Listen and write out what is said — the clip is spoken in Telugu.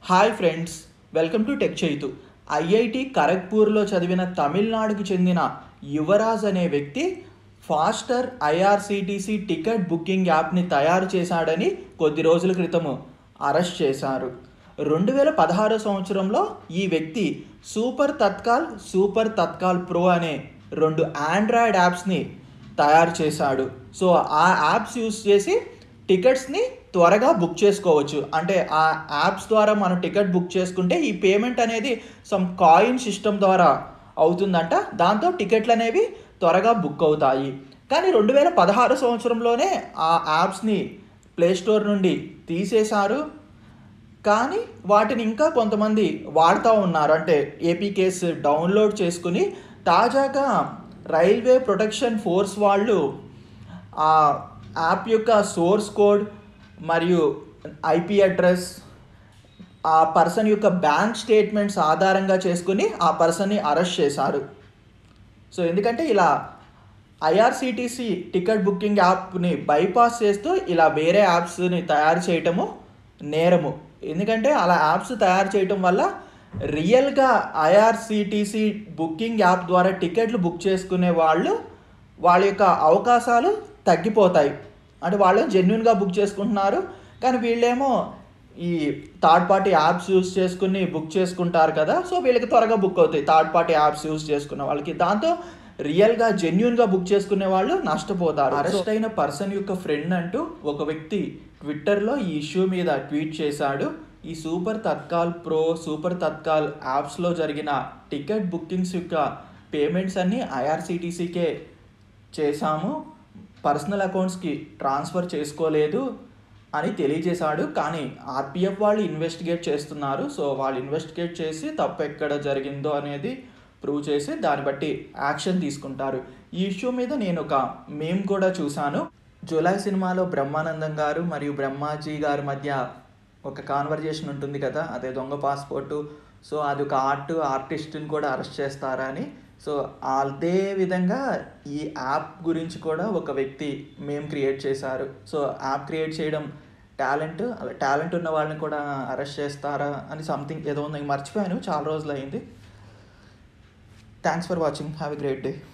hi friends welcome to tech Chaitu IIT ఖరగ్పూర్లో చదివిన తమిళనాడుకు చెందిన యువరాజ్ అనే వ్యక్తి ఫాస్టర్ ఐఆర్సిటిసి టికెట్ బుకింగ్ యాప్ని తయారు చేశాడని కొద్ది రోజుల క్రితము అరెస్ట్ చేశారు రెండు వేల పదహారో సంవత్సరంలో ఈ వ్యక్తి super Tatkal super Tatkal pro అనే రెండు ఆండ్రాయిడ్ యాప్స్ని తయారు చేశాడు సో ఆ యాప్స్ యూస్ చేసి టికెట్స్ని త్వరగా బుక్ చేసుకోవచ్చు అంటే ఆ యాప్స్ ద్వారా మనం టికెట్ బుక్ చేసుకుంటే ఈ పేమెంట్ అనేది సమ్ కాయిన్ సిస్టమ్ ద్వారా అవుతుందంట దాంతో టికెట్లు అనేవి త్వరగా బుక్ అవుతాయి కానీ రెండు వేల పదహారు సంవత్సరంలోనే ఆ యాప్స్ని ప్లేస్టోర్ నుండి తీసేశారు కానీ వాటిని ఇంకా కొంతమంది వాడుతూ ఉన్నారు అంటే ఏపీకేస్ డౌన్లోడ్ చేసుకుని తాజాగా రైల్వే ప్రొటెక్షన్ ఫోర్స్ వాళ్ళు ఆ యాప్ యొక్క సోర్స్ కోడ్ మరియు ఐపీ అడ్రస్ ఆ పర్సన్ యొక్క బ్యాంక్ స్టేట్మెంట్స్ ఆధారంగా చేసుకుని ఆ పర్సన్ని అరెస్ట్ చేశారు సో ఎందుకంటే ఇలా ఐఆర్సిటీసీ టికెట్ బుకింగ్ యాప్ని బైపాస్ చేస్తూ ఇలా వేరే యాప్స్ని తయారు చేయటము నేరము ఎందుకంటే అలా యాప్స్ తయారు చేయటం వల్ల రియల్గా ఐఆర్సిటీసీ బుకింగ్ యాప్ ద్వారా టికెట్లు బుక్ చేసుకునే వాళ్ళు వాళ్ళ యొక్క అవకాశాలు తగ్గిపోతాయి అంటే వాళ్ళు జెన్యున్గా బుక్ చేసుకుంటున్నారు కానీ వీళ్ళేమో ఈ థర్డ్ పార్టీ యాప్స్ యూస్ చేసుకుని బుక్ చేసుకుంటారు కదా సో వీళ్ళకి త్వరగా బుక్ అవుతాయి థర్డ్ పార్టీ యాప్స్ యూస్ చేసుకున్న వాళ్ళకి దాంతో రియల్గా జెన్యున్గా బుక్ చేసుకునే వాళ్ళు నష్టపోతారు అరెస్ట్ అయిన పర్సన్ యొక్క ఫ్రెండ్ అంటూ ఒక వ్యక్తి ట్విట్టర్లో ఈ ఇష్యూ మీద ట్వీట్ చేశాడు ఈ super Tatkal pro super Tatkal యాప్స్లో జరిగిన టికెట్ బుకింగ్స్ యొక్క పేమెంట్స్ అన్నీ ఐఆర్సిటీసీకే చేశాము పర్సనల్ అకౌంట్స్కి ట్రాన్స్ఫర్ చేసుకోలేదు అని తెలియజేశాడు కానీ ఆర్పిఎఫ్ వాళ్ళు ఇన్వెస్టిగేట్ చేస్తున్నారు సో వాళ్ళు ఇన్వెస్టిగేట్ చేసి తప్పు ఎక్కడ జరిగిందో అనేది ప్రూవ్ చేసి దాన్ని బట్టి యాక్షన్ తీసుకుంటారు ఈ ఇష్యూ మీద నేను ఒక మేమ్ కూడా చూశాను జూలై సినిమాలో బ్రహ్మానందం గారు మరియు బ్రహ్మాజీ గారి మధ్య ఒక కాన్వర్జేషన్ ఉంటుంది కదా అదే దొంగ పాస్పోర్టు సో అది ఒక ఆర్ట్ ఆర్టిస్ట్ని కూడా అరెస్ట్ చేస్తారా అని సో అదే విధంగా ఈ యాప్ గురించి కూడా ఒక వ్యక్తి మేము క్రియేట్ చేశారు సో యాప్ క్రియేట్ చేయడం టాలెంట్ అలా టాలెంట్ ఉన్న వాళ్ళని కూడా అరెస్ట్ చేస్తారా అని సంథింగ్ ఏదో ఉంది మర్చిపోయాను చాలా రోజులు అయింది thanks for watching have a great day